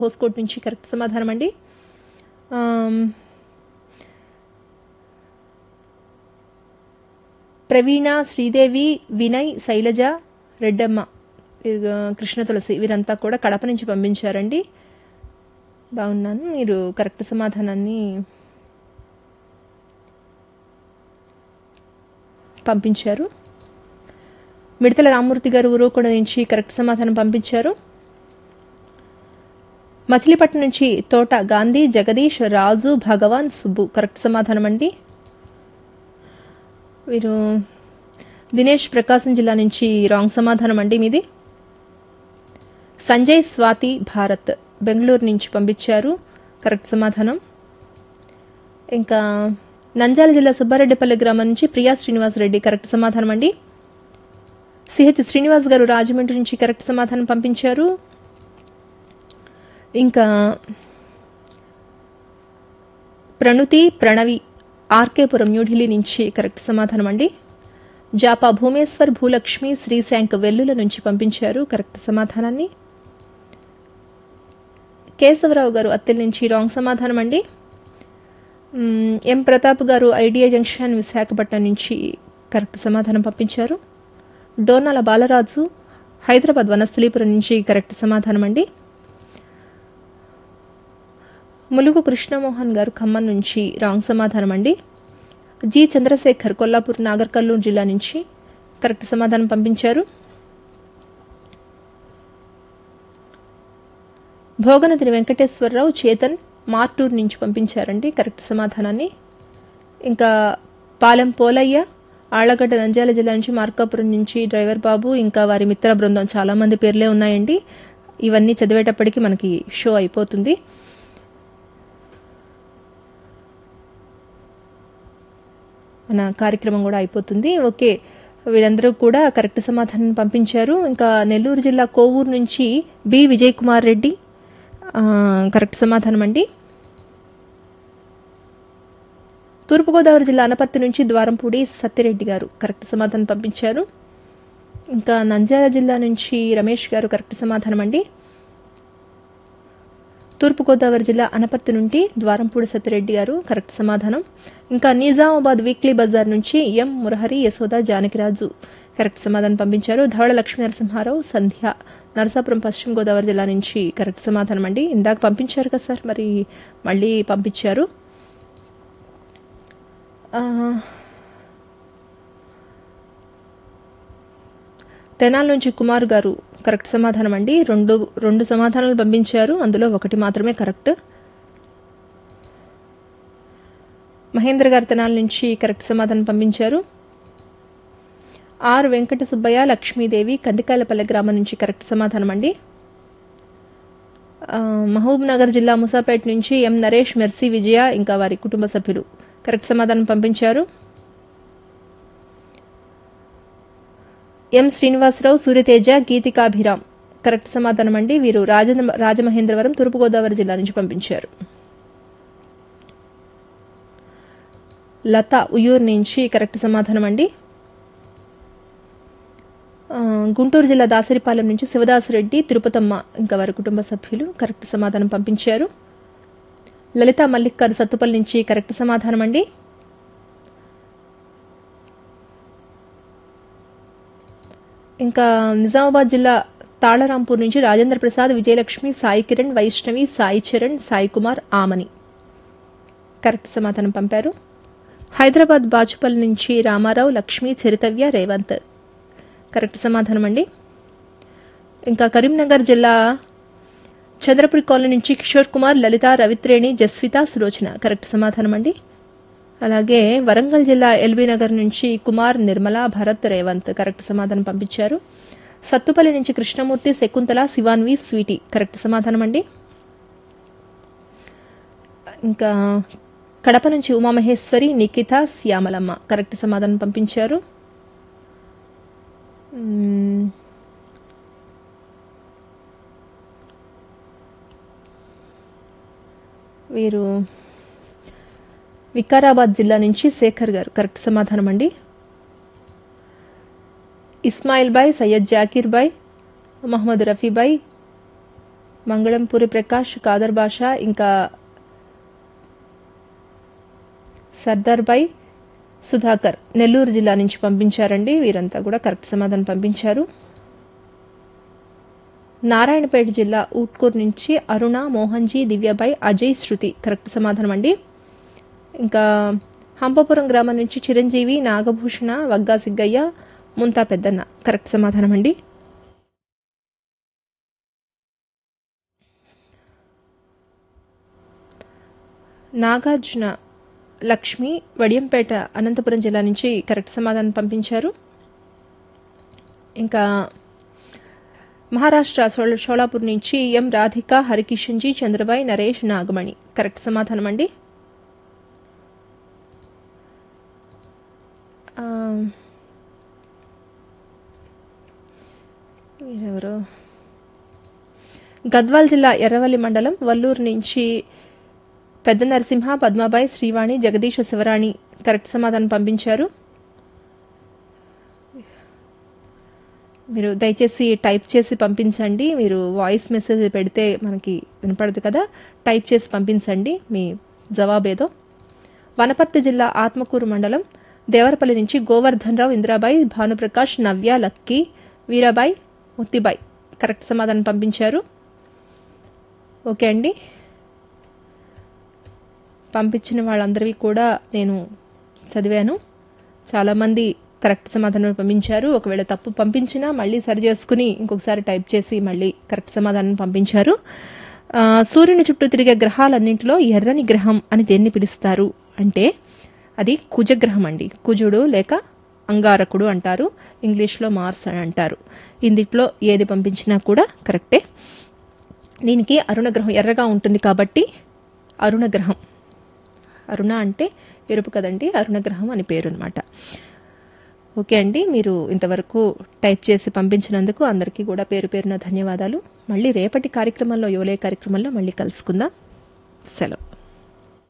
హోస్కోట్ నుంచి కరెక్ట్ సమాధానం అండి ఆమ్, ప్రవీణ శ్రీదేవి వినయ్ శైలజ రెడ్డమ్మ వీరు, కృష్ణ తులసి వీరంతా కూడా కడప నుంచి పంపించారండి బాగున్నాను మీరు కరెక్ట్ సమాధానాన్ని పంపించారు మిడతల రామూర్తి గారు ఊరుకొండ నుంచి కరెక్ట్ సమాధానం పంపించారు మచిలీపట్నం నుంచి తోట గాంధీ జగదీష్ రాజు భగవాన్ సుబ్బు కరెక్ట్ సమాధానం అండి వీరు దినేష్ ప్రకాశం జిల్లా నుంచి రాంగ్ సమాధానం అండి మీది సంజయ్ స్వాతి భారత్ బెంగళూరు నుంచి పంపించారు కరెక్ట్ సమాధానం ఇంకా నంద్యాల జిల్లా సుబ్బారెడ్డిపల్లి గ్రామం నుంచి ప్రియా శ్రీనివాసరెడ్డి కరెక్ట్ సమాధానం అండి సిహెచ్ శ్రీనివాస్ గారు రాజమండ్రి నుంచి కరెక్ట్ సమాధానం పంపించారు ఇంకా ప్రణుతి ప్రణవి ఆర్కేపురం న్యూఢిల్లీ నుంచి కరెక్ట్ సమాధానం అండి జాపా భూమేశ్వర్ భూలక్ష్మి శ్రీశాంక్ వెల్లుల నుంచి పంపించారు కరెక్ట్ సమాధానాన్ని కేశవరావు గారు అత్తెల నుంచి రాంగ్ సమాధానం అండి మ్, ఎం ప్రతాప్ గారు ఐడియా జంక్షన్ విశాఖపట్నం నుంచి కరెక్ట్ సమాధానం పంపించారు డోనాల బాలరాజు హైదరాబాద్ వనస్థలీపురం నుంచి కరెక్ట్ సమాధానం అండి ములుగు కృష్ణమోహన్ గారు ఖమ్మం నుంచి రాంగ్ సమాధానం అండి జి చంద్రశేఖర్ కొల్లాపూర్ నాగర్ కర్నూలు జిల్లా నుంచి కరెక్ట్ సమాధానం పంపించారు భోగనదిని వెంకటేశ్వరరావు చేతన్ మార్టూర్ నుంచి పంపించారండి కరెక్ట్ సమాధానాన్ని ఇంకా పాలెం పోలయ్య ఆళ్లగడ్డ నంద్యాల జిల్లా నుంచి మార్కాపురం నుంచి డ్రైవర్ బాబు ఇంకా వారి మిత్ర బృందం చాలామంది పేర్లే ఉన్నాయండి ఇవన్నీ చదివేటప్పటికి మనకి షో అయిపోతుంది మన కార్యక్రమం కూడా అయిపోతుంది ఓకే వీళ్ళందరూ కూడా కరెక్ట్ సమాధానం పంపించారు ఇంకా నెల్లూరు జిల్లా కోవూరు నుంచి బి విజయ్ కుమార్ రెడ్డి ఆ, కరెక్ట్ సమాధానం అండి తూర్పుగోదావరి జిల్లా అనపర్తి నుంచి ద్వారంపూడి సత్యరెడ్డి గారు కరెక్ట్ సమాధానం పంపించారు ఇంకా నంద్యాల జిల్లా నుంచి రమేష్ గారు కరెక్ట్ సమాధానం అండి తూర్పుగోదావరి జిల్లా అనపర్తి నుండి ద్వారంపూడి సత్యరెడ్డి గారు కరెక్ట్ సమాధానం ఇంకా నిజామాబాద్ వీక్లీ బజార్ నుంచి ఎం మురహరి యశోద జానకిరాజు కరెక్ట్ సమాధానం పంపించారు ధవళ లక్ష్మీ నరసింహారావు సంధ్య నరసాపురం పశ్చిమ గోదావరి జిల్లా నుంచి కరెక్ట్ సమాధానం అండి ఇందాక పంపించారు కదా సార్ మరి మళ్ళీ పంపించారు ఆ, తెనాల నుంచి కుమార్ గారు కరెక్ట్ సమాధానం అండి రెండు రెండు సమాధానాలు పంపించారు అందులో ఒకటి మాత్రమే కరెక్ట్ మహేంద్ర గారు తెనాల నుంచి కరెక్ట్ సమాధానం పంపించారు ఆర్ వెంకట సుబ్బయ్య లక్ష్మీదేవి కందికాయలపల్లె గ్రామం నుంచి కరెక్ట్ సమాధానం అండి ఆ, మహబూబ్ నగర్ జిల్లా ముసాపేట్ నుంచి ఎం నరేష్ మెర్సీ విజయ ఇంకా వారి కుటుంబ సభ్యులు కరెక్ట్ సమాధానం పంపించారు ఎం శ్రీనివాసరావు సూర్యతేజ గీతికాభిరామ్ కరెక్ట్ సమాధానం అండి వీరు రాజేంద్ర రాజమహేంద్రవరం తూర్పుగోదావరి జిల్లా నుంచి పంపించారు లత ఉయ్యూరు నుంచి కరెక్ట్ సమాధానం అండి ఆ, గుంటూరు జిల్లా దాసరిపాలెం నుంచి శివదాసరెడ్డి తిరుపతమ్మ ఇంకా వారి కుటుంబ సభ్యులు కరెక్ట్ సమాధానం పంపించారు లలిత మల్లిక్ గారు సత్తుపల్లి నుంచి కరెక్ట్ సమాధానం అండి ఇంకా నిజామాబాద్ జిల్లా తాళరాంపూర్ నుంచి రాజేంద్ర ప్రసాద్ విజయలక్ష్మి సాయి కిరణ్ వైష్ణవి సాయి చరణ్ సాయి కుమార్ ఆమని కరెక్ట్ సమాధానం పంపారు హైదరాబాద్ బాచుపల్లి నుంచి రామారావు లక్ష్మి చరితవ్య రేవంత్ కరెక్ట్ సమాధానం అండి ఇంకా కరీంనగర్ జిల్లా చంద్రపురి కాలనీ నుంచి కిషోర్ కుమార్ లలిత రవిత్రేణి జస్విత సులోచన కరెక్ట్ సమాధానం అండి అలాగే వరంగల్ జిల్లా ఎల్బీ నగర్ నుంచి కుమార్ నిర్మల భరత్ రేవంత్ కరెక్ట్ సమాధానం పంపించారు సత్తుపల్లి నుంచి కృష్ణమూర్తి శకుంతల శివాన్వి స్వీటీ కరెక్ట్ సమాధానం అండి ఇంకా కడప నుంచి ఉమామహేశ్వరి నిఖిత శ్యామలమ్మ కరెక్ట్ సమాధానం పంపించారు మ్మ్. వీరు వికారాబాద్ జిల్లా నుంచి శేఖర్ గారు కరెక్ట్ సమాధానం అండి ఇస్మాయిల్ బాయ్ సయ్యద్ జాకీర్ బాయ్ మహమ్మద్ రఫీ బాయ్ మంగళంపూరి ప్రకాష్ కాదర్ భాష ఇంకా సర్దార్ బై సుధాకర్ నెల్లూరు జిల్లా నుంచి పంపించారండి వీరంతా కూడా కరెక్ట్ సమాధానం పంపించారు నారాయణపేట జిల్లా ఊట్కూరు నుంచి అరుణ మోహన్జీ దివ్యబాయ్ అజయ్ శృతి కరెక్ట్ సమాధానం అండి ఇంకా హంపపురం గ్రామం నుంచి చిరంజీవి నాగభూషణ వగ్గా సిగ్గయ్య ముంతా పెద్దన్న కరెక్ట్ సమాధానం అండి నాగార్జున లక్ష్మి వడియంపేట అనంతపురం జిల్లా నుంచి కరెక్ట్ సమాధానం పంపించారు ఇంకా మహారాష్ట్ర షోల షోలాపూర్ నుంచి ఎం రాధిక హరికిషన్జీ చంద్రబాయ్ నరేష్ నాగమణి కరెక్ట్ సమాధానం అండి ఆ, వీరెవరు గద్వాల్ జిల్లా ఎర్రవల్లి మండలం వల్లూరు నుంచి పెద్ద నరసింహ పద్మాబాయి శ్రీవాణి జగదీష శివరాణి కరెక్ట్ సమాధానం పంపించారు మీరు దయచేసి టైప్ చేసి పంపించండి మీరు వాయిస్ మెసేజ్ పెడితే మనకి వినపడదు కదా టైప్ చేసి పంపించండి మీ జవాబేదో వనపర్తి జిల్లా ఆత్మకూరు మండలం దేవరపల్లి నుంచి గోవర్ధన్ రావు ఇందిరాబాయి భానుప్రకాష్ నవ్య లక్కీ వీరాబాయ్ ముత్తిబాయ్ కరెక్ట్ సమాధానం పంపించారు ఓకే అండి పంపించిన వాళ్ళందరివి కూడా నేను చదివాను చాలామంది కరెక్ట్ సమాధానం పంపించారు ఒకవేళ తప్పు పంపించినా మళ్ళీ సరి చేసుకుని ఇంకొకసారి టైప్ చేసి మళ్ళీ కరెక్ట్ సమాధానం పంపించారు ఆ, సూర్యుని చుట్టూ తిరిగే గ్రహాలన్నింటిలో ఎర్రని గ్రహం అని దేన్ని పిలుస్తారు అంటే అది కుజగ్రహం అండి కుజుడు లేక అంగారకుడు అంటారు ఇంగ్లీష్లో మార్స్ అని అంటారు ఇందిట్లో ఏది పంపించినా కూడా కరెక్టే దీనికి అరుణగ్రహం ఎర్రగా ఉంటుంది కాబట్టి అరుణగ్రహం అరుణ అంటే ఎరుపు కదండి అరుణగ్రహం అని పేరు అనమాట ఓకే అండి మీరు ఇంతవరకు టైప్ చేసి పంపించినందుకు అందరికీ కూడా పేరు పేరున ధన్యవాదాలు మళ్ళీ రేపటి కార్యక్రమంలో యువలే కార్యక్రమంలో మళ్ళీ కలుసుకుందాం సెలవు